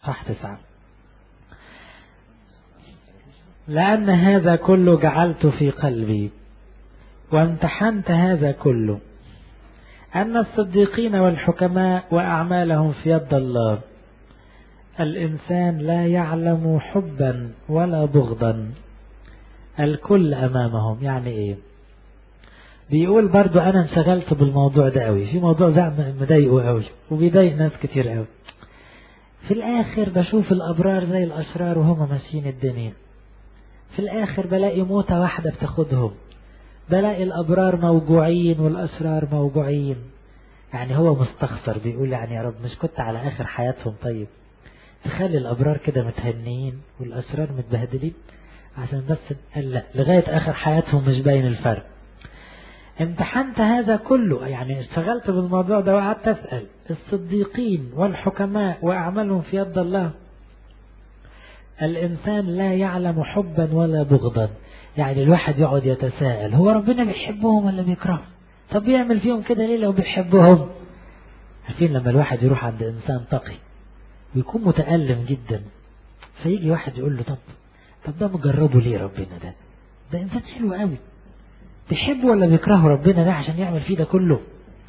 صح تسعة لأن هذا كله جعلت في قلبي وامتحنت هذا كله أن الصديقين والحكماء وأعمالهم في يد الله الإنسان لا يعلم حبا ولا بغضا الكل أمامهم يعني إيه بيقول برضو أنا انشغلت بالموضوع ده قوي في موضوع ده مضايقه قوي وبيضايق ناس كتير قوي في الآخر بشوف الأبرار زي الأشرار وهم ماشيين الدنيا في الآخر بلاقي موتة واحدة بتاخدهم بلاقي الأبرار موجوعين والأشرار موجوعين يعني هو مستخسر بيقول يعني يا رب مش كنت على آخر حياتهم طيب تخلي الأبرار كده متهنيين والأشرار متبهدلين عشان بس قال لا لغاية آخر حياتهم مش باين الفرق امتحنت هذا كله يعني اشتغلت بالموضوع ده وقعدت أسأل الصديقين والحكماء وأعمالهم في يد الله الإنسان لا يعلم حبا ولا بغضا يعني الواحد يقعد يتساءل هو ربنا بيحبهم ولا بيكرههم طب بيعمل فيهم كده ليه لو بيحبهم عارفين لما الواحد يروح عند إنسان تقي ويكون متألم جدا فيجي واحد يقول له طب طب ده مجربه ليه ربنا ده ده إنسان حلو قوي بيحبه ولا بيكرهه ربنا ده عشان يعمل فيه ده كله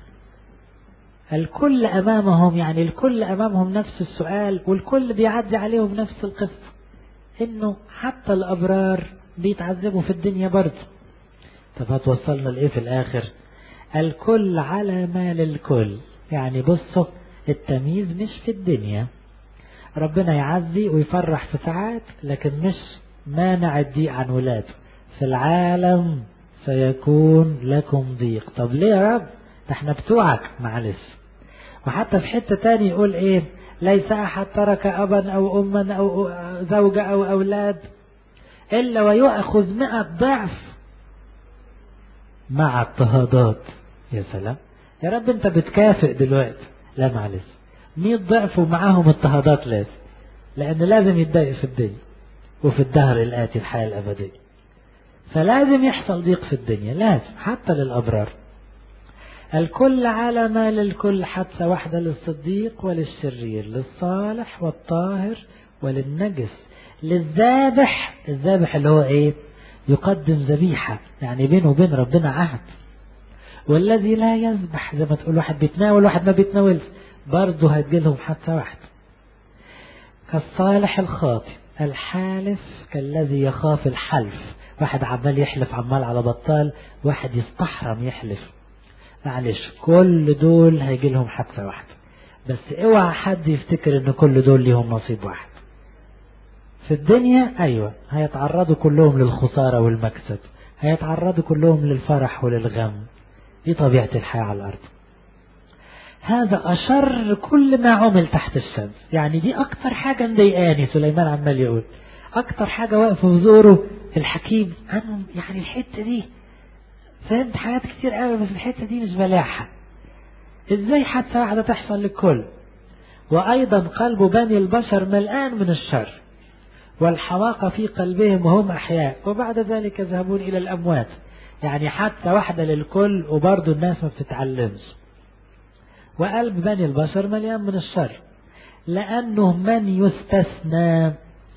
الكل أمامهم يعني الكل أمامهم نفس السؤال والكل بيعدي عليهم نفس القصة إنه حتى الأبرار بيتعذبوا في الدنيا برضه طب هتوصلنا لإيه في الآخر الكل على ما للكل يعني بصوا التمييز مش في الدنيا ربنا يعزي ويفرح في ساعات لكن مش مانع الضيق عن ولاده في العالم سيكون لكم ضيق طب ليه يا رب ده احنا بتوعك معلش وحتى في حتة تاني يقول ايه ليس احد ترك ابا او اما او زوجة او اولاد الا ويأخذ مئة ضعف مع اضطهادات يا سلام يا رب انت بتكافئ دلوقتي لا معلش مئة ضعف ومعاهم اضطهادات لازم لان لازم يتضايق في الدنيا وفي الدهر الآتي الحياة الأبدية فلازم يحصل ضيق في الدنيا لازم حتى للأبرار الكل على ما للكل حتى واحدة للصديق وللشرير للصالح والطاهر وللنجس للذابح الذابح اللي هو ايه يقدم ذبيحة يعني بينه وبين ربنا عهد والذي لا يذبح زي ما تقول واحد بيتناول واحد ما بيتناولش برضه هتجيلهم حتى واحد كالصالح الخاطئ الحالف كالذي يخاف الحلف واحد عمال يحلف عمال على بطال واحد يستحرم يحلف معلش كل دول هيجي لهم حادثة واحدة بس اوعى حد يفتكر ان كل دول ليهم نصيب واحد في الدنيا ايوه هيتعرضوا كلهم للخسارة والمكسب هيتعرضوا كلهم للفرح وللغم دي طبيعة الحياة على الارض هذا أشر كل ما عمل تحت الشمس يعني دي أكتر حاجة مضايقاني سليمان عمال يقول أكتر حاجة واقفة في زوره الحكيم أنا يعني الحتة دي فهمت حاجات كتير قوي بس الحتة دي مش بلاحة ازاي حتى واحدة تحصل للكل وأيضا قلب بني البشر ملآن من الشر والحماقة في قلبهم وهم أحياء وبعد ذلك يذهبون إلى الأموات يعني حتى واحدة للكل وبرضه الناس ما بتتعلمش وقلب بني البشر مليان من الشر لأنه من يستثنى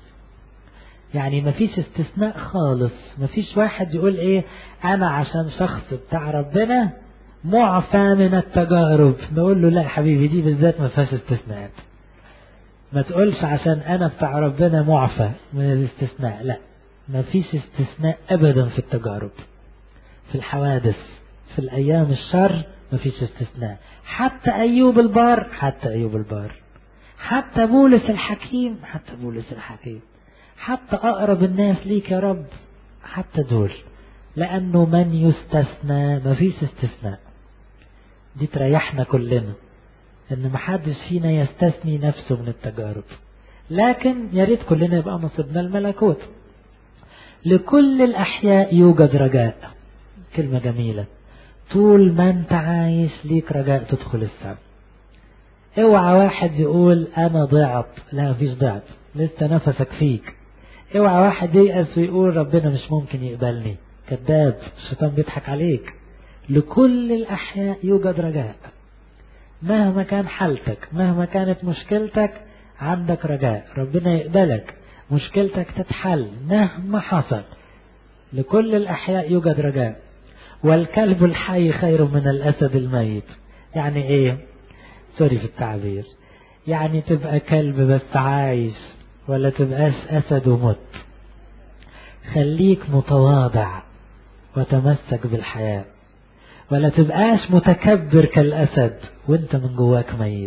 يعني ما فيش استثناء خالص ما فيش واحد يقول ايه انا عشان شخص بتاع ربنا معفى من التجارب نقول له لا يا حبيبي دي بالذات ما فيهاش استثناءات ما تقولش عشان انا بتاع ربنا معفى من الاستثناء لا ما فيش استثناء ابدا في التجارب في الحوادث في الايام الشر ما فيش استثناء حتى ايوب البار حتى ايوب البار حتى بولس الحكيم حتى بولس الحكيم حتى أقرب الناس ليك يا رب حتى دول لأنه من يستثنى ما فيش استثناء دي تريحنا كلنا إن محدش فينا يستثني نفسه من التجارب لكن يا ريت كلنا يبقى نصيبنا الملكوت لكل الأحياء يوجد رجاء كلمة جميلة طول ما انت عايش ليك رجاء تدخل السما اوعى واحد يقول انا ضعت لا مفيش ضعت لسه نفسك فيك اوعى واحد ييأس ويقول ربنا مش ممكن يقبلني كذاب الشيطان بيضحك عليك لكل الأحياء يوجد رجاء مهما كان حالتك مهما كانت مشكلتك عندك رجاء ربنا يقبلك مشكلتك تتحل مهما حصل لكل الأحياء يوجد رجاء والكلب الحي خير من الأسد الميت يعني ايه سوري في التعبير يعني تبقى كلب بس عايش ولا تبقاش أسد ومت خليك متواضع وتمسك بالحياة ولا تبقاش متكبر كالأسد وانت من جواك ميت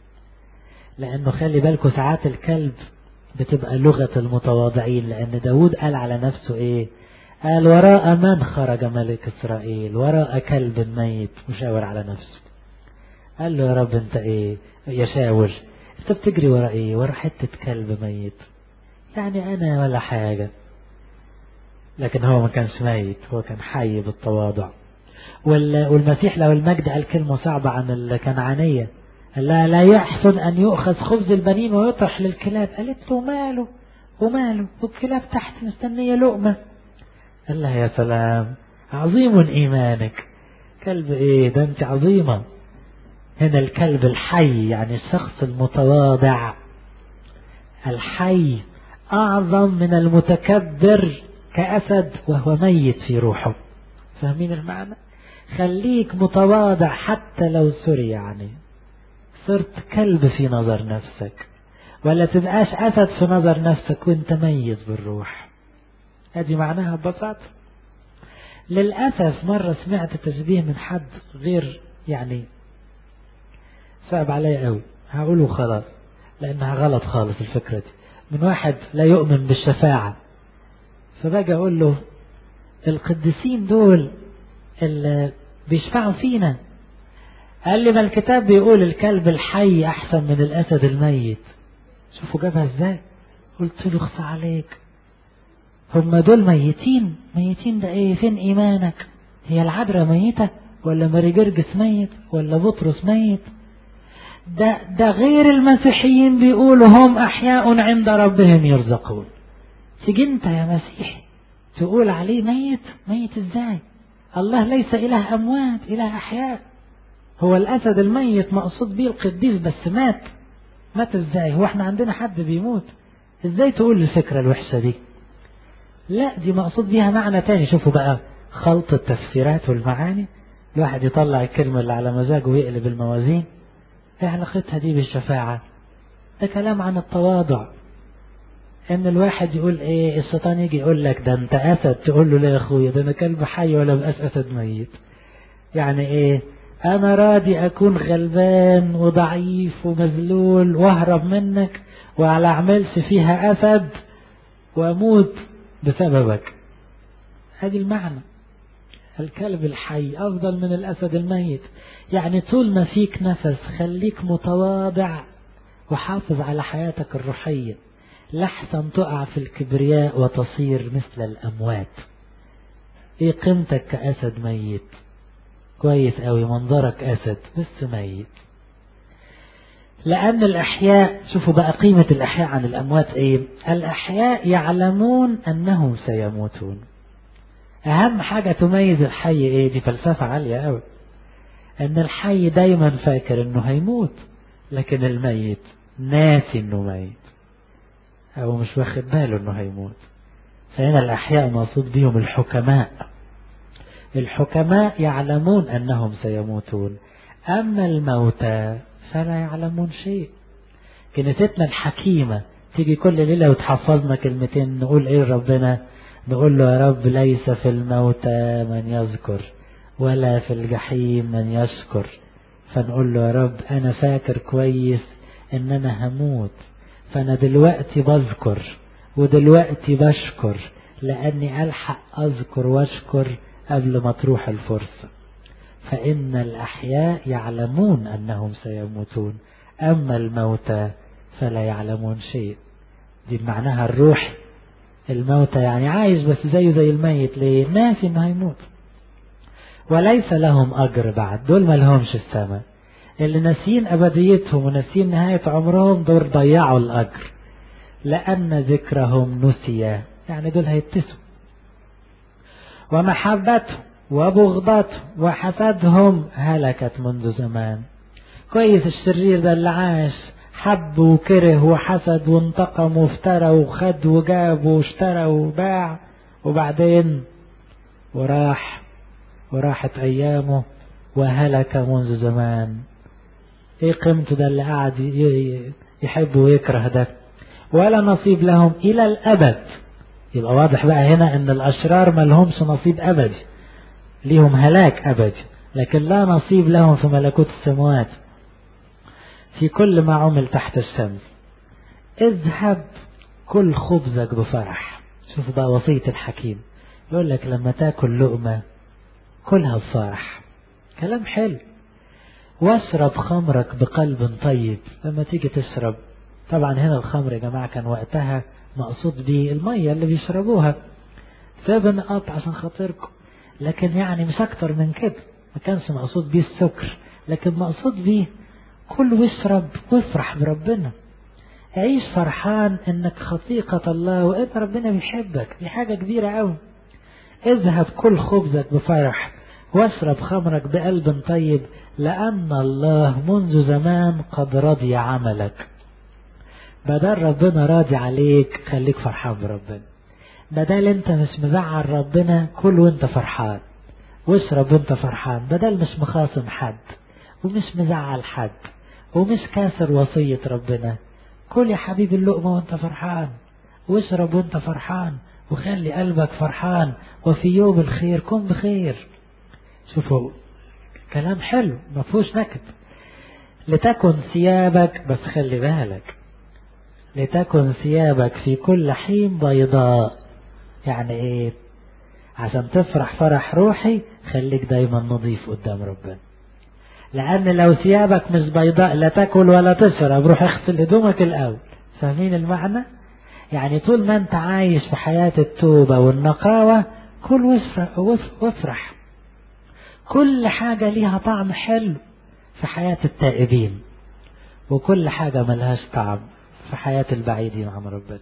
لأنه خلي بالكوا ساعات الكلب بتبقى لغة المتواضعين لأن داود قال على نفسه ايه قال وراء من خرج ملك إسرائيل وراء كلب ميت مشاور على نفسه قال له يا رب انت ايه يشاور انت بتجري ورا ايه ورا حتة كلب ميت يعني انا ولا حاجة لكن هو ما كانش ميت هو كان حي بالتواضع والمسيح لو المجد قال كلمة صعبة عن الكنعانية قال لها لا يحسن أن يؤخذ خبز البنين ويطرح للكلاب قالت له ماله وماله والكلاب تحت مستنية لقمة قال لها يا سلام عظيم إيمانك كلب إيه ده أنت عظيمة هنا الكلب الحي يعني الشخص المتواضع الحي أعظم من المتكبر كأسد وهو ميت في روحه فاهمين المعنى خليك متواضع حتى لو سوري يعني صرت كلب في نظر نفسك ولا تبقاش أسد في نظر نفسك وانت ميت بالروح هذه معناها ببساطة للأسف مرة سمعت تشبيه من حد غير يعني صعب عليا قوي هقوله خلاص لأنها غلط خالص الفكرة دي من واحد لا يؤمن بالشفاعة فباجي أقول له القديسين دول اللي بيشفعوا فينا قال لي ما الكتاب بيقول الكلب الحي أحسن من الأسد الميت شوفوا جابها ازاي قلت له اخصى عليك هم دول ميتين ميتين ده ايه فين ايمانك هي العذراء ميتة ولا ماري جرجس ميت ولا بطرس ميت ده, ده غير المسيحيين بيقولوا هم احياء عند ربهم يرزقون تيجي انت يا مسيحي تقول عليه ميت ميت ازاي الله ليس اله اموات اله احياء هو الاسد الميت مقصود بيه القديس بس مات مات ازاي هو احنا عندنا حد بيموت ازاي تقول الفكرة الوحشة دي لا دي مقصود بيها معنى تاني شوفوا بقى خلط التفسيرات والمعاني الواحد يطلع الكلمة اللي على مزاجه ويقلب الموازين ايه علاقتها دي بالشفاعة ده كلام عن التواضع ان الواحد يقول ايه الشيطان يجي يقول لك ده انت اسد تقول له لا يا اخويا ده انا كلب حي ولا بقاش اسد ميت يعني ايه انا راضي اكون غلبان وضعيف ومذلول واهرب منك وعلى اعملش فيها اسد واموت بسببك هذه المعنى الكلب الحي افضل من الاسد الميت يعني طول ما فيك نفس خليك متواضع وحافظ على حياتك الروحية لحسن تقع في الكبرياء وتصير مثل الاموات ايه قيمتك كاسد ميت كويس قوي منظرك أسد بس ميت لأن الأحياء شوفوا بقى قيمة الأحياء عن الأموات إيه الأحياء يعلمون أنهم سيموتون أهم حاجة تميز الحي إيه دي فلسفة عالية قوي أن الحي دايما فاكر أنه هيموت لكن الميت ناسي أنه ميت أو مش واخد باله أنه هيموت فهنا الأحياء مقصود بهم الحكماء الحكماء يعلمون أنهم سيموتون أما الموتى فلا يعلمون شيء كنيستنا الحكيمة تيجي كل ليلة وتحفظنا كلمتين نقول إيه ربنا نقول له يا رب ليس في الموتى من يذكر ولا في الجحيم من يشكر فنقول له يا رب أنا فاكر كويس إن أنا هموت فأنا دلوقتي بذكر ودلوقتي بشكر لأني ألحق أذكر وأشكر قبل ما تروح الفرصة فإن الأحياء يعلمون أنهم سيموتون أما الموتى فلا يعلمون شيء دي معناها الروح الموتى يعني عايش بس زيه زي الميت ليه ناسي انه هيموت وليس لهم أجر بعد دول ما لهمش السماء اللي ناسيين أبديتهم وناسيين نهاية عمرهم دول ضيعوا الأجر لأن ذكرهم نسي يعني دول هيتسوا ومحبته وبغضته وحسدهم هلكت منذ زمان كويس الشرير ده اللي عاش حب وكره وحسد وانتقم وافترى وخد وجاب واشترى وباع وبعدين وراح وراحت أيامه وهلك منذ زمان ايه قيمته ده اللي قاعد يحب ويكره ده ولا نصيب لهم إلى الأبد يبقى واضح بقى هنا ان الأشرار ما لهمش نصيب أبدي ليهم هلاك أبدي لكن لا نصيب لهم في ملكوت السماوات في كل ما عمل تحت الشمس اذهب كل خبزك بفرح شوف بقى وصية الحكيم يقول لك لما تاكل لقمة كلها بفرح كلام حلو واشرب خمرك بقلب طيب لما تيجي تشرب طبعا هنا الخمر يا جماعة كان وقتها مقصود بيه المية اللي بيشربوها سيفن اب عشان خاطركم لكن يعني مش اكتر من كده ما كانش مقصود بيه السكر لكن مقصود بيه كل واشرب وافرح بربنا عيش فرحان انك خطيقة الله وان ربنا بيحبك دي حاجة كبيرة قوي اذهب كل خبزك بفرح واشرب خمرك بقلب طيب لأن الله منذ زمان قد رضي عملك بدل ربنا راضي عليك خليك فرحان بربنا بدل انت مش مزعل ربنا كل وانت فرحان واشرب وانت فرحان بدل مش مخاصم حد ومش مزعل حد ومش كاسر وصية ربنا كل يا حبيبي اللقمة وانت فرحان واشرب وانت فرحان وخلي قلبك فرحان وفي يوم الخير كن بخير شوفوا كلام حلو ما فيهوش نكد لتكن ثيابك بس خلي بالك لتكن ثيابك في كل حين بيضاء يعني ايه عشان تفرح فرح روحي خليك دايما نظيف قدام ربنا لأن لو ثيابك مش بيضاء لا تاكل ولا تشرب روح اغسل هدومك الأول فاهمين المعنى؟ يعني طول ما أنت عايش في حياة التوبة والنقاوة كل وافرح كل حاجة ليها طعم حلو في حياة التائبين وكل حاجة ملهاش طعم في حياة البعيدين عن ربنا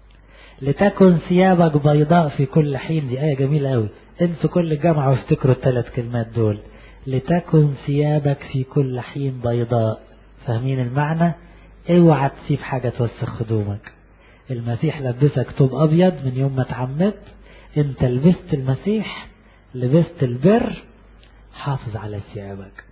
لتكن ثيابك بيضاء في كل حين دي آية جميلة أوي انسوا كل الجامعة وافتكروا الثلاث كلمات دول لتكن ثيابك في كل حين بيضاء فاهمين المعنى اوعى تسيب حاجة توسخ هدومك المسيح لبسك طوب أبيض من يوم ما اتعمدت انت لبست المسيح لبست البر حافظ على ثيابك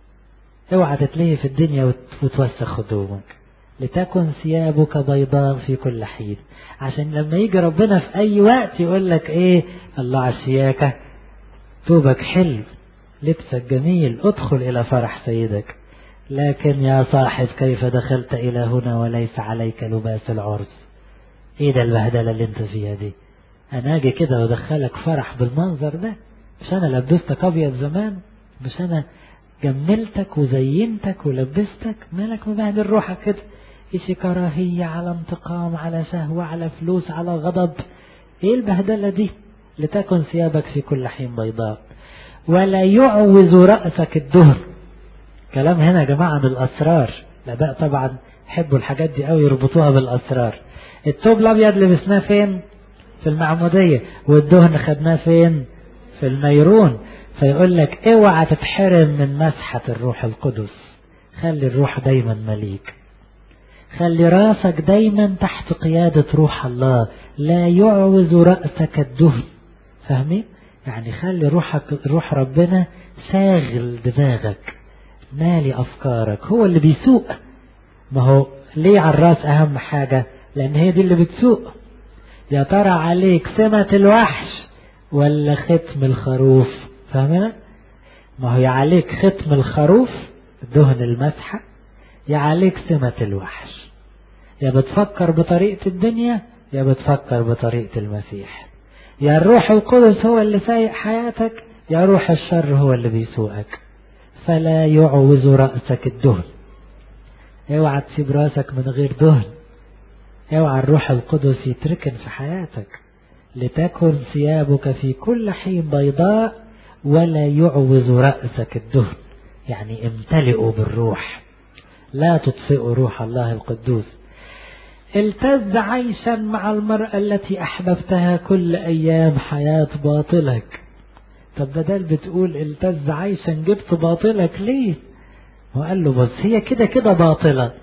اوعى تتلهي في الدنيا وتوسخ هدومك لتكن ثيابك بيضاء في كل حين عشان لما يجي ربنا في اي وقت يقول لك ايه الله على الشياكة توبك حلو لبسك جميل ادخل الى فرح سيدك لكن يا صاحب كيف دخلت الى هنا وليس عليك لباس العرس ايه ده البهدلة اللي انت فيها دي انا اجي كده وادخلك فرح بالمنظر ده مش انا لبستك ابيض زمان مش انا جملتك وزينتك ولبستك مالك مبهدل روحك كده ايش كراهية على انتقام على شهوة على فلوس على غضب ايه البهدلة دي لتكن ثيابك في كل حين بيضاء ولا يعوز رأسك الدهر كلام هنا يا جماعة عن الأسرار الآباء طبعا يحبوا الحاجات دي قوي يربطوها بالأسرار التوب الأبيض لبسناه فين في المعمودية والدهن خدناه فين في الميرون فيقول لك اوعى تتحرم من مسحة الروح القدس خلي الروح دايما مليك خلي راسك دايما تحت قيادة روح الله لا يعوز رأسك الدهن فاهمين يعني خلي روحك روح ربنا شاغل دماغك مالي أفكارك هو اللي بيسوق ما هو ليه على الراس أهم حاجة لأن هي دي اللي بتسوق يا ترى عليك سمة الوحش ولا ختم الخروف فاهمين ما هو يا عليك ختم الخروف دهن المسحة يا عليك سمة الوحش يا بتفكر بطريقة الدنيا يا بتفكر بطريقة المسيح يا الروح القدس هو اللي سايق حياتك يا روح الشر هو اللي بيسوقك فلا يعوز رأسك الدهن اوعى تسيب راسك من غير دهن اوعى الروح القدس يتركن في حياتك لتكن ثيابك في كل حين بيضاء ولا يعوز رأسك الدهن يعني امتلئوا بالروح لا تطفئوا روح الله القدوس التز عيشا مع المرأة التي أحببتها كل أيام حياة باطلك طب بدل بتقول التز عيشا جبت باطلك ليه وقال له بس هي كده كده باطلة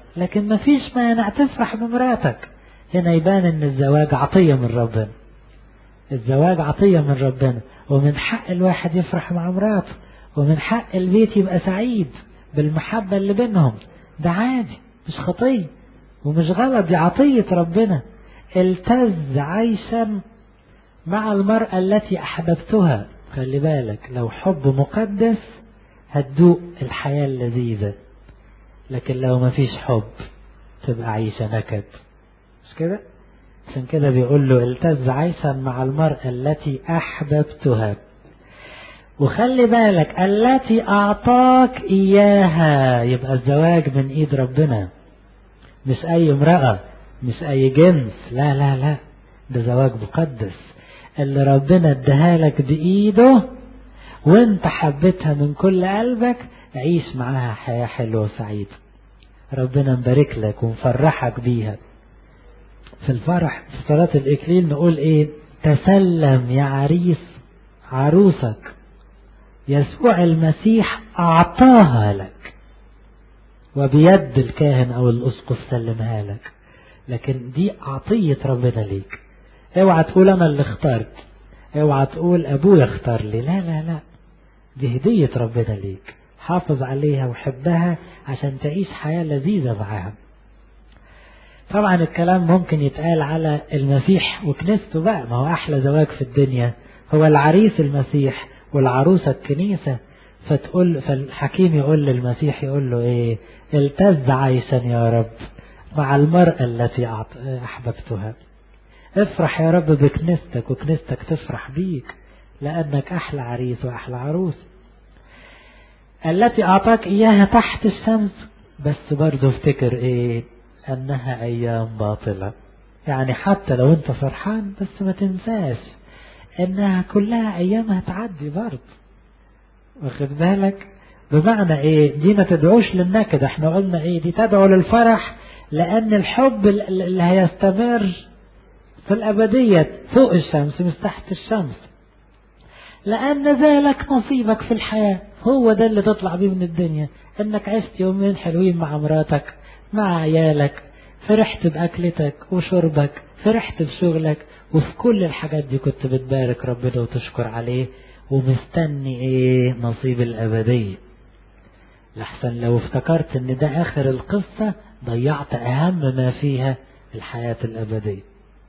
لكن مفيش مانع تفرح بمراتك هنا يبان ان الزواج عطية من ربنا الزواج عطية من ربنا ومن حق الواحد يفرح مع مراته ومن حق البيت يبقى سعيد بالمحبة اللي بينهم ده عادي مش خطية ومش غلط دي عطية ربنا التز عيشا مع المرأة التي أحببتها خلي بالك لو حب مقدس هتدوق الحياة اللذيذة لكن لو ما فيش حب تبقى عيشة نكد مش كده عشان كده بيقول له التز عيشا مع المرأة التي أحببتها وخلي بالك التي أعطاك إياها يبقى الزواج من إيد ربنا مش أي امرأة مش أي جنس لا لا لا ده زواج مقدس اللي ربنا اداها لك بإيده وانت حبيتها من كل قلبك عيش معاها حياة حلوة وسعيدة ربنا مبارك لك ومفرحك بيها في الفرح في صلاة الإكليل نقول إيه تسلم يا عريس عروسك يسوع المسيح أعطاها لك وبيد الكاهن أو الأسقف سلمها لك لكن دي عطية ربنا ليك اوعى تقول أنا اللي اخترت اوعى تقول أبويا اختار لي لا لا لا دي هدية ربنا ليك حافظ عليها وحبها عشان تعيش حياة لذيذة معاها طبعا الكلام ممكن يتقال على المسيح وكنيسته بقى ما هو أحلى زواج في الدنيا هو العريس المسيح والعروسة الكنيسة فتقول فالحكيم يقول للمسيح يقول له ايه التز عيشا يا رب مع المرأة التي أحببتها افرح يا رب بكنيستك وكنيستك تفرح بيك لأنك أحلى عريس وأحلى عروس التي أعطاك إياها تحت الشمس بس برضه افتكر إيه أنها أيام باطلة يعني حتى لو أنت فرحان بس ما تنساش انها كلها ايام هتعدي برضه واخد بالك بمعنى ايه دي ما تدعوش للنكد احنا قلنا ايه دي تدعو للفرح لان الحب اللي هيستمر في الابدية فوق الشمس مش تحت الشمس لان ذلك نصيبك في الحياة هو ده اللي تطلع بيه من الدنيا انك عشت يومين حلوين مع مراتك مع عيالك فرحت باكلتك وشربك فرحت بشغلك وفي كل الحاجات دي كنت بتبارك ربنا وتشكر عليه ومستني ايه نصيب الابدية لحسن لو افتكرت ان ده اخر القصة ضيعت اهم ما فيها الحياة الابدية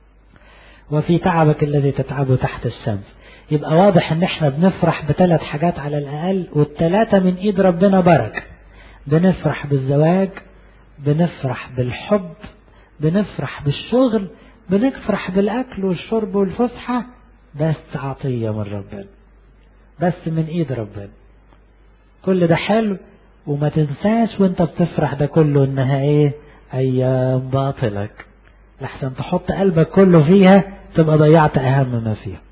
وفي تعبك الذي تتعبه تحت الشمس يبقى واضح ان احنا بنفرح بثلاث حاجات على الاقل والثلاثة من ايد ربنا بركة بنفرح بالزواج بنفرح بالحب بنفرح بالشغل بنفرح بالأكل والشرب والفسحة بس عطية من ربنا بس من إيد ربنا كل ده حلو وما تنساش وانت بتفرح ده كله انها ايه ايام باطلك لحسن تحط قلبك كله فيها تبقى ضيعت اهم ما فيها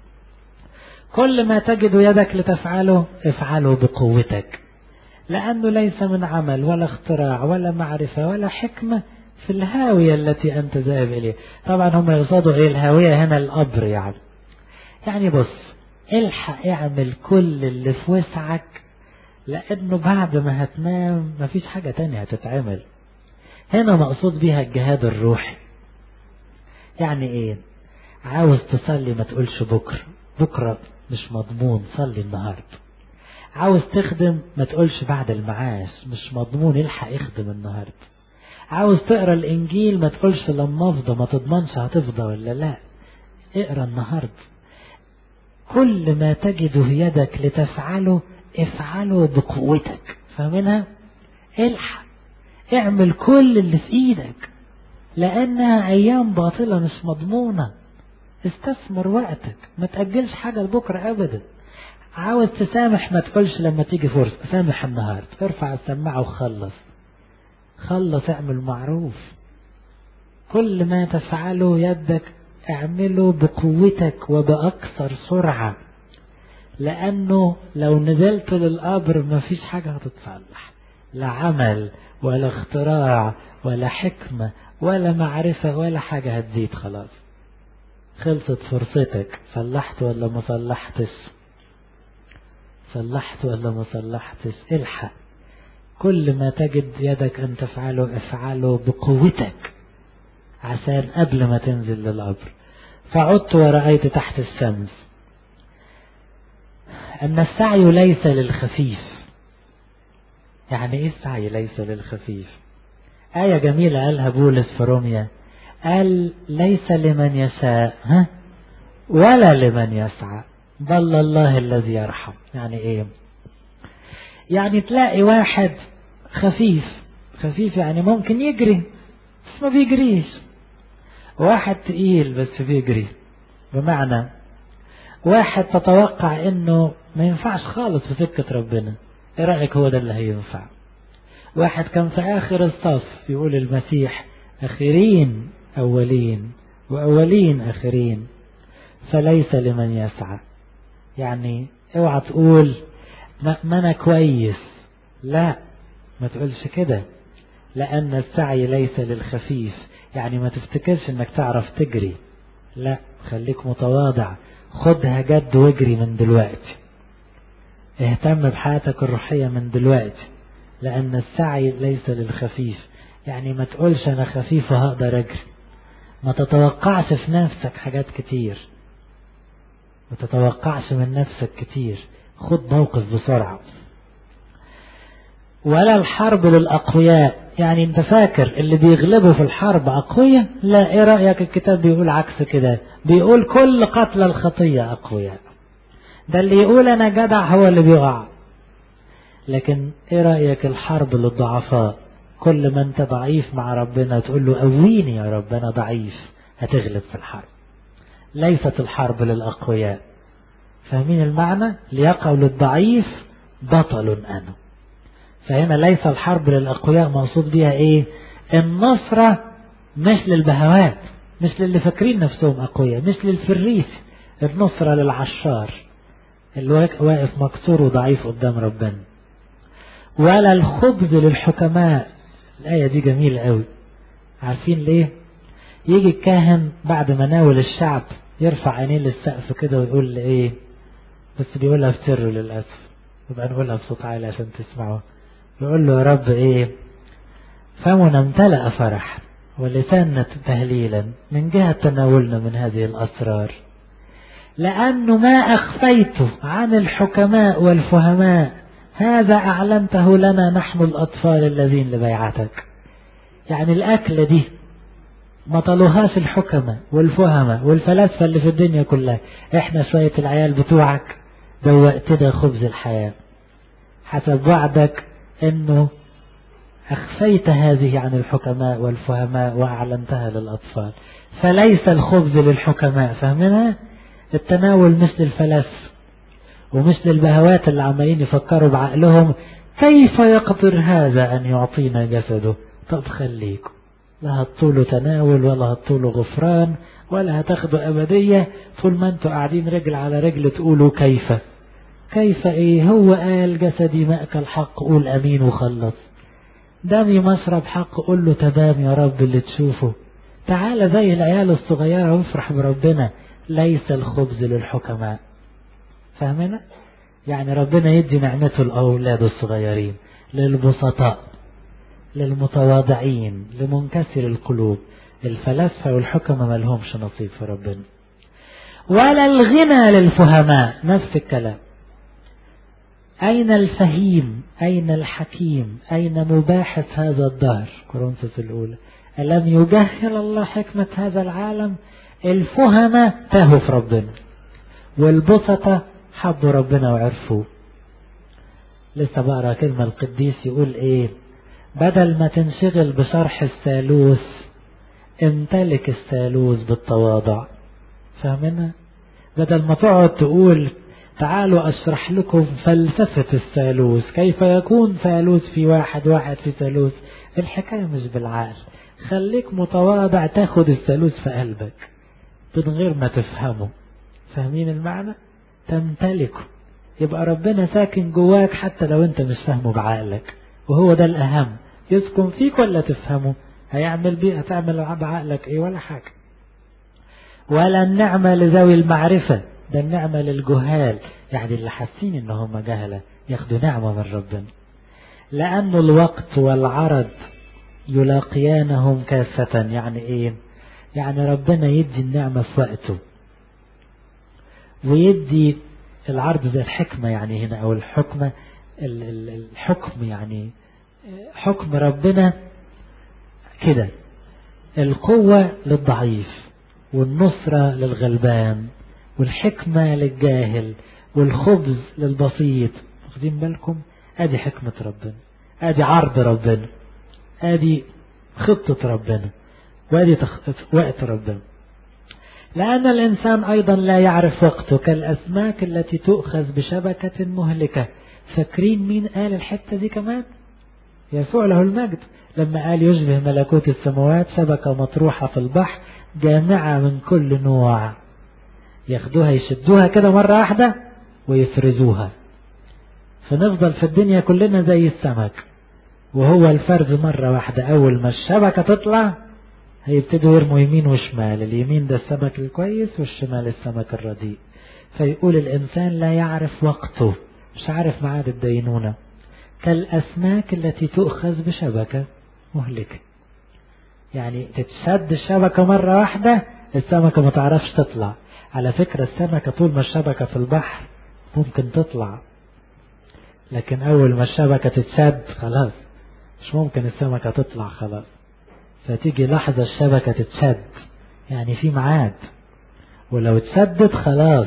كل ما تجد يدك لتفعله افعله بقوتك لانه ليس من عمل ولا اختراع ولا معرفة ولا حكمة في الهاوية التي أنت ذاهب إليها طبعا هم يقصدوا إيه الهاوية هنا القبر يعني يعني بص الحق اعمل كل اللي في وسعك لأنه بعد ما هتنام مفيش حاجة تانية هتتعمل هنا مقصود بيها الجهاد الروحي يعني ايه عاوز تصلي ما تقولش بكرة بكرة مش مضمون صلي النهاردة عاوز تخدم ما تقولش بعد المعاش مش مضمون الحق اخدم النهارده عاوز تقرا الانجيل ما تقولش لما افضى ما تضمنش هتفضى ولا لا اقرا النهارده كل ما تجد في يدك لتفعله افعله بقوتك فاهمينها الحق اعمل كل اللي في ايدك لانها ايام باطله مش مضمونه استثمر وقتك ما تاجلش حاجه لبكره ابدا عاوز تسامح ما تقولش لما تيجي فرصه سامح النهارده ارفع السماعه وخلص خلص اعمل معروف كل ما تفعله يدك اعمله بقوتك وبأكثر سرعة لأنه لو نزلت للقبر ما فيش حاجة هتتصلح لا عمل ولا اختراع ولا حكمة ولا معرفة ولا حاجة هتزيد خلاص خلصت فرصتك صلحت ولا ما صلحتش صلحت ولا ما صلحتش الحق كل ما تجد يدك أن تفعله افعله بقوتك عشان قبل ما تنزل للقبر فعدت ورأيت تحت الشمس أن السعي ليس للخفيف يعني إيه السعي ليس للخفيف آية جميلة قالها بولس في روميا قال ليس لمن يشاء ها ولا لمن يسعى بل الله الذي يرحم يعني ايه يعني تلاقي واحد خفيف خفيف يعني ممكن يجري بس ما بيجريش واحد تقيل بس بيجري بمعنى واحد تتوقع انه ما ينفعش خالص في سكة ربنا ايه رأيك هو ده اللي هينفع واحد كان في اخر الصف يقول المسيح اخرين اولين واولين اخرين فليس لمن يسعى يعني اوعى تقول ما انا كويس لا ما تقولش كده لان السعي ليس للخفيف يعني ما تفتكرش انك تعرف تجري لا خليك متواضع خدها جد واجري من دلوقتي اهتم بحياتك الروحية من دلوقتي لأن السعي ليس للخفيف يعني ما تقولش أنا خفيف وهقدر أجري ما تتوقعش في نفسك حاجات كتير ما تتوقعش من نفسك كتير خد موقف بسرعة ولا الحرب للأقوياء يعني انت فاكر اللي بيغلبوا في الحرب أقوياء لا ايه رأيك الكتاب بيقول عكس كده بيقول كل قتل الخطية أقوياء ده اللي يقول أنا جدع هو اللي بيقع لكن ايه رأيك الحرب للضعفاء كل ما انت ضعيف مع ربنا تقول له قويني يا رب انا ضعيف هتغلب في الحرب ليست الحرب للأقوياء فاهمين المعنى ليقع للضعيف بطل أنا فهنا ليس الحرب للأقوياء موصوف بها ايه النصرة مش للبهوات مش للي فاكرين نفسهم أقوياء مش للفريس النصرة للعشار اللي واقف مكسور وضعيف قدام ربنا ولا الخبز للحكماء الآية دي جميلة قوي عارفين ليه يجي الكاهن بعد ما ناول الشعب يرفع عينيه للسقف كده ويقول ايه بس بيقولها في سر للأسف يبقى نقولها بصوت عالي عشان تسمعوا يقول له يا رب ايه فمنا امتلأ فرح ولساننا تهليلا من جهة تناولنا من هذه الأسرار لأنه ما أخفيته عن الحكماء والفهماء هذا أعلنته لنا نحن الأطفال الذين لبيعتك يعني الأكلة دي ما طلوهاش الحكمة والفهمة والفلاسفة اللي في الدنيا كلها احنا شوية العيال بتوعك دوقتنا خبز الحياة حسب وعدك انه اخفيت هذه عن الحكماء والفهماء واعلنتها للاطفال فليس الخبز للحكماء فاهمينها التناول مش للفلاسفة ومش للبهوات اللي عمالين يفكروا بعقلهم كيف يقدر هذا ان يعطينا جسده طب خليكم لا هتطولوا تناول ولا هتطولوا غفران ولا هتاخدوا أبدية طول ما انتوا قاعدين رجل على رجل تقولوا كيف كيف ايه هو قال جسدي مأكل حق قول أمين وخلص دمي مشرب حق قول له تمام يا رب اللي تشوفه تعالى زي العيال الصغيرة وافرح بربنا ليس الخبز للحكماء فاهمنا يعني ربنا يدي نعمته الأولاد الصغيرين للبسطاء للمتواضعين لمنكسر القلوب الفلاسفة والحكمة ما لهمش نصيب في ربنا ولا الغنى للفهماء نفس الكلام أين الفهيم أين الحكيم أين مباحث هذا الدهر كورنثوس الأولى ألم يجهل الله حكمة هذا العالم الفهمة تاهوا في ربنا والبسطة حبوا ربنا وعرفوه لسه بقرا كلمة القديس يقول ايه بدل ما تنشغل بشرح الثالوث امتلك الثالوث بالتواضع فاهمنا بدل ما تقعد تقول تعالوا اشرح لكم فلسفة الثالوث كيف يكون ثالوث في واحد واحد في ثالوث الحكاية مش بالعقل خليك متواضع تاخد الثالوث في قلبك من غير ما تفهمه فاهمين المعنى تمتلكه يبقى ربنا ساكن جواك حتى لو انت مش فاهمه بعقلك وهو ده الأهم يسكن فيك ولا تفهمه هيعمل بيه هتعمل بعقلك ايه ولا حاجة ولا النعمة لذوي المعرفة ده النعمة للجهال يعني اللي حاسين ان هم جهلة ياخدوا نعمة من ربنا لأن الوقت والعرض يلاقيانهم كافة يعني ايه يعني ربنا يدي النعمة في وقته ويدي العرض زي الحكمة يعني هنا او الحكمة الحكم يعني حكم ربنا كده القوة للضعيف والنصرة للغلبان والحكمة للجاهل والخبز للبسيط واخدين بالكم ادي حكمة ربنا ادي عرض ربنا ادي خطة ربنا وادي وقت ربنا لأن الإنسان أيضا لا يعرف وقته كالأسماك التي تؤخذ بشبكة مهلكة فاكرين مين قال الحتة دي كمان يسوع له المجد لما قال يشبه ملكوت السماوات شبكة مطروحة في البحر جامعة من كل نوع ياخدوها يشدوها كده مرة واحدة ويفرزوها فنفضل في الدنيا كلنا زي السمك وهو الفرز مرة واحدة أول ما الشبكة تطلع هيبتدوا يرموا يمين وشمال اليمين ده السمك الكويس والشمال السمك الرديء فيقول الإنسان لا يعرف وقته مش عارف معاد الدينونة كالأسماك التي تؤخذ بشبكة مهلكة يعني تتشد الشبكة مرة واحدة السمكة ما تعرفش تطلع على فكرة السمكة طول ما الشبكة في البحر ممكن تطلع لكن أول ما الشبكة تتشد خلاص مش ممكن السمكة تطلع خلاص فتيجي لحظة الشبكة تتشد يعني في ميعاد ولو اتسدت خلاص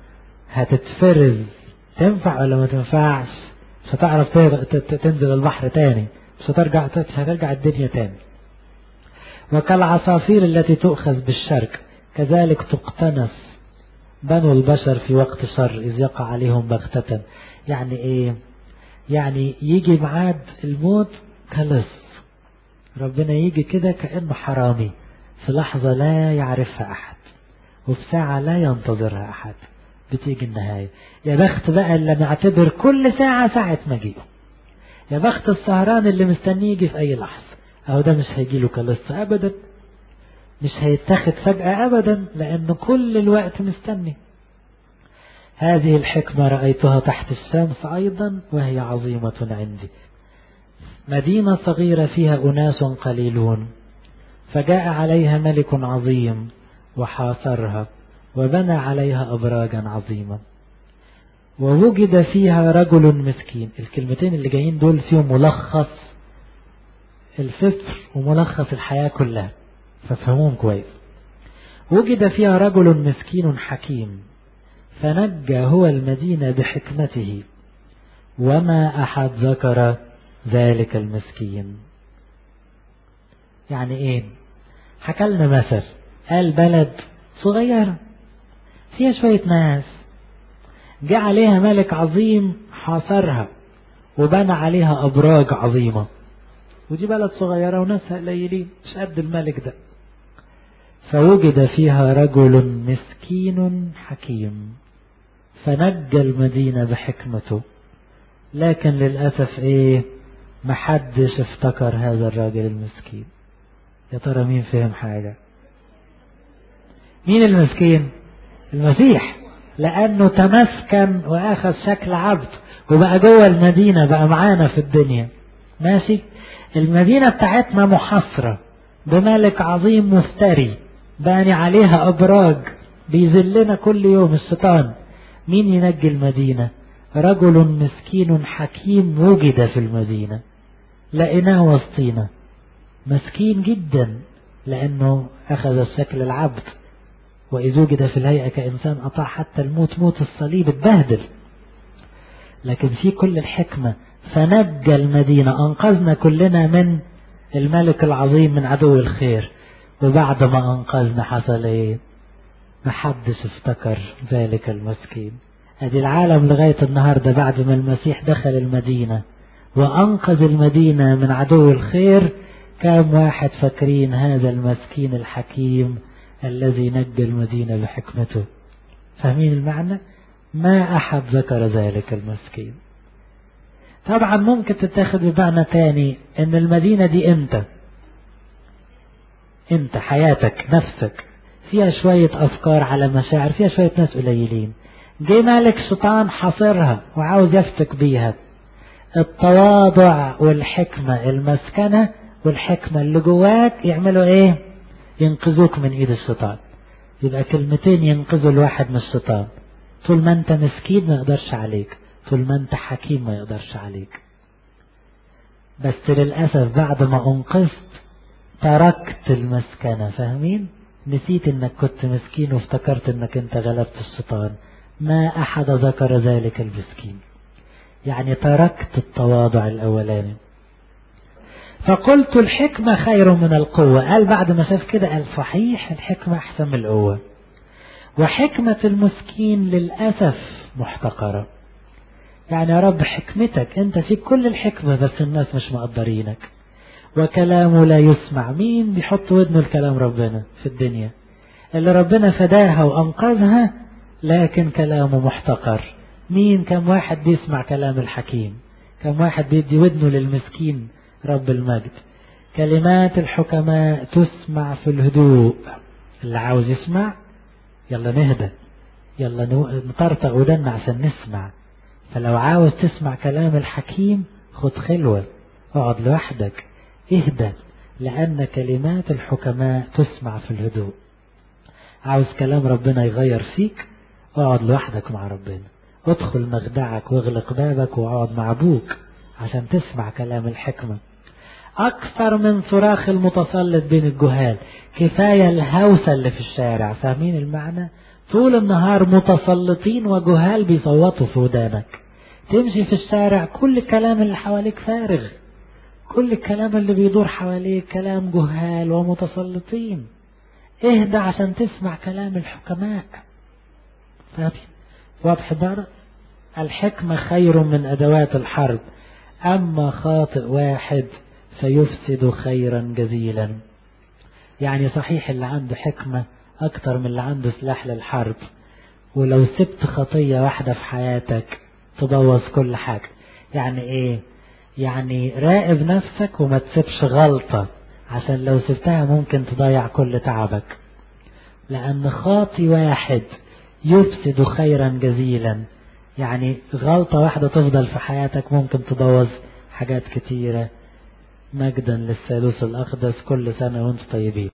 هتتفرز تنفع ولا ما تنفعش مش هتعرف تنزل البحر تاني مش هترجع هترجع الدنيا تاني وكالعصافير التي تؤخذ بالشرك كذلك تقتنص بنو البشر في وقت شر إذ يقع عليهم بغتة يعني إيه يعني يجي معاد الموت كلص ربنا يجي كده كأنه حرامي في لحظة لا يعرفها أحد وفي ساعة لا ينتظرها أحد بتيجي النهاية يا بخت بقى اللي نعتبر كل ساعة ساعة مجيئه يا بخت السهران اللي مستنيه يجي في أي لحظة أهو ده مش هيجي له كلصة أبدا مش هيتاخد فجأة أبدا لأنه كل الوقت مستني هذه الحكمة رأيتها تحت الشمس أيضا وهي عظيمة عندي مدينة صغيرة فيها أناس قليلون فجاء عليها ملك عظيم وحاصرها وبنى عليها أبراجا عظيمة ووجد فيها رجل مسكين الكلمتين اللي جايين دول فيهم ملخص الفطر وملخص الحياة كلها فافهموهم كويس وجد فيها رجل مسكين حكيم فنجى هو المدينة بحكمته وما أحد ذكر ذلك المسكين يعني ايه حكلنا مثل قال بلد صغيرة فيها شوية ناس جاء عليها ملك عظيم حاصرها وبنى عليها أبراج عظيمة ودي بلد صغيرة وناسها قليلين مش قد الملك ده فوجد فيها رجل مسكين حكيم فنجى المدينة بحكمته لكن للأسف ايه محدش افتكر هذا الراجل المسكين يا ترى مين فهم حاجة مين المسكين المسيح لأنه تمسكن وأخذ شكل عبد وبقى جوه المدينة بقى معانا في الدنيا ماشي المدينة بتاعتنا محاصرة بملك عظيم مفتري باني عليها أبراج بيذلنا كل يوم الشيطان مين ينجي المدينة رجل مسكين حكيم وجد في المدينة لقيناه وسطينا مسكين جدا لأنه أخذ الشكل العبد وإذ وجد في الهيئة كإنسان أطاع حتى الموت موت الصليب اتبهدل لكن في كل الحكمة فنجى المدينة أنقذنا كلنا من الملك العظيم من عدو الخير وبعد ما أنقذنا حصل إيه محدش افتكر ذلك المسكين ادي العالم لغاية النهاردة بعد ما المسيح دخل المدينة وأنقذ المدينة من عدو الخير كم واحد فاكرين هذا المسكين الحكيم الذي نجى المدينة بحكمته فاهمين المعنى ما أحد ذكر ذلك المسكين طبعا ممكن تتاخد بمعنى تاني ان المدينة دي انت انت حياتك نفسك فيها شوية افكار على مشاعر فيها شوية ناس قليلين جه مالك شيطان حاصرها وعاوز يفتك بيها التواضع والحكمة المسكنة والحكمة اللي جواك يعملوا ايه ينقذوك من ايد الشيطان يبقى كلمتين ينقذوا الواحد من الشيطان طول ما انت مسكين ما يقدرش عليك طول ما انت حكيم ما يقدرش عليك بس للأسف بعد ما انقذت تركت المسكنة فاهمين نسيت انك كنت مسكين وافتكرت انك انت غلبت الشيطان ما احد ذكر ذلك المسكين يعني تركت التواضع الاولاني فقلت الحكمة خير من القوة قال بعد ما شاف كده قال صحيح الحكمة احسن من القوة وحكمة المسكين للأسف محتقرة يعني يا رب حكمتك انت فيك كل الحكمة بس الناس مش مقدرينك وكلامه لا يسمع مين بيحط ودنه لكلام ربنا في الدنيا اللي ربنا فداها وأنقذها لكن كلامه محتقر مين كم واحد بيسمع كلام الحكيم كم واحد بيدي ودنه للمسكين رب المجد كلمات الحكماء تسمع في الهدوء اللي عاوز يسمع يلا نهدى يلا نطرطق ودنا عشان نسمع فلو عاوز تسمع كلام الحكيم خد خلوة اقعد لوحدك اهدى لأن كلمات الحكماء تسمع في الهدوء عاوز كلام ربنا يغير فيك اقعد لوحدك مع ربنا ادخل مخدعك واغلق بابك واقعد مع ابوك عشان تسمع كلام الحكمة أكثر من صراخ المتسلط بين الجهال كفاية الهوسة اللي في الشارع فاهمين المعنى طول النهار متسلطين وجهال بيصوتوا في ودانك تمشي في الشارع كل الكلام اللي حواليك فارغ كل الكلام اللي بيدور حواليك كلام جهال ومتسلطين اهدى عشان تسمع كلام الحكماء فاهم واضح بقى الحكمة خير من أدوات الحرب أما خاطئ واحد فيفسد خيرا جزيلا يعني صحيح اللي عنده حكمة أكتر من اللي عنده سلاح للحرب ولو سبت خطية واحدة في حياتك تبوظ كل حاجة يعني إيه يعني راقب نفسك وما تسيبش غلطة عشان لو سبتها ممكن تضيع كل تعبك لأن خاطي واحد يفسد خيرا جزيلا يعني غلطة واحدة تفضل في حياتك ممكن تبوظ حاجات كتيرة مجدا للثالوث الأقدس كل سنة وانتم طيبين